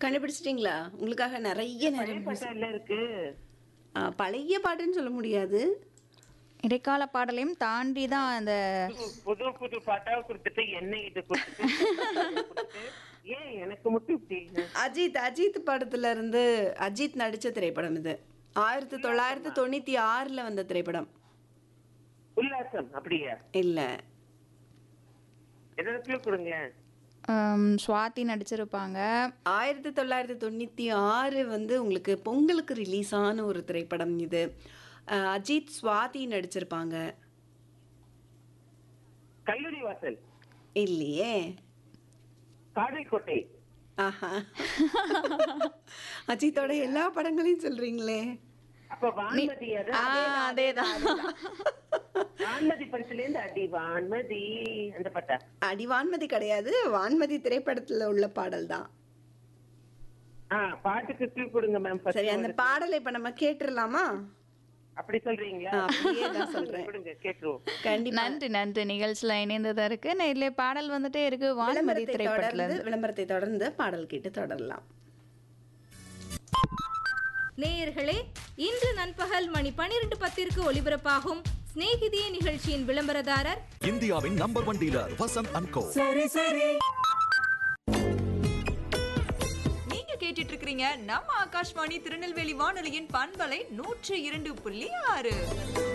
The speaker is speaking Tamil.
கண்டுபிடிச்சிட்டீங்களா உங்களுக்காக நிறைய பழைய நேரம் பாட்டு எல்லாம் இருக்கு ஆ, பழைய பாட்டுன்னு சொல்ல முடியாது இடைக்கால பாடலையும் தாண்டி தான் அந்த புது- புது புது பாட்டா கொடுத்துட்டு என்ன இது கொடுத்துட்டு கொடுத்துட்டு, ஏன் எனக்கு மட்டும் இப்படி அஜித் அஜித் படத்துல இருந்து அஜித் நடிச்ச திரைப்படம் இது ஆயிரத்தி தொள்ளாயிரத்தி தொண்ணூத்தி ஆறுல வந்த திரைப்படம் உல்லாசம் அப்படியா இல்ல எதாவது கொடுங்க ஆம், சுவாதி நடிச்சிருப்பாங்க ஆயிரத்தி தொள்ளாயிரத்தி தொண்ணூத்தி ஆறு வந்து உங்களுக்கு பொங்கலுக்கு ரிலீஸ் ஆன ஒரு திரைப்படம் இது அஹ், அஜித் சுவாதி நடிச்சிருப்பாங்க கல்லூரி வாசல் இல்லையே காதல் கோட்டை ஆஹா அஜித்தோட எல்லா படங்களையும் சொல்றீங்களே அப்ப வான்மதி ஆ, அதான் அதேதான் வான்மதி படத்துல இருந்து அடி வான்மதி அந்த பாட்டா அடி வான்மதி கிடையாது வான்மதி திரைப்படத்துல உள்ள பாடல் தான் ஆ பாட்டுக்கு கிளி கொடுங்க மேம் சரி அந்த பாடலை இப்ப நம்ம கேட்டுடலாமா அப்படி சொல்றீங்களா ஆ, அப்படியே தான் சொல்றேன். கொடுங்க கேட்டுருவோம் கண்டிப்பா நன்றி நன்றி நிகழ்ச்சியில் இணைந்ததா இருக்கு நேர்ல பாடல் வந்துட்டே இருக்கு வான்மதி விளம்பரத்தை திரைப்படத்துல தொடர்ந்து இருந்து விளம்பரத்தை தொடர்ந்து பாடல் கேட்டு தொடரலாம் நேயர்களே இன்று நண்பகல் மணி பனிரெண்டு பத்திற்கு ஒலிபரப்பாகும் சிநேகிதியே நிகழ்ச்சியின் விளம்பரதாரர் இந்தியாவின் number one dealer Vasanth and co நீங்க கேட்டுட்டு இருக்கிறீங்க நம்ம ஆகாஷ்வாணி திருநெல்வேலி வானொலியின் பண்பலை நூற்றி இரண்டு புள்ளி ஆறு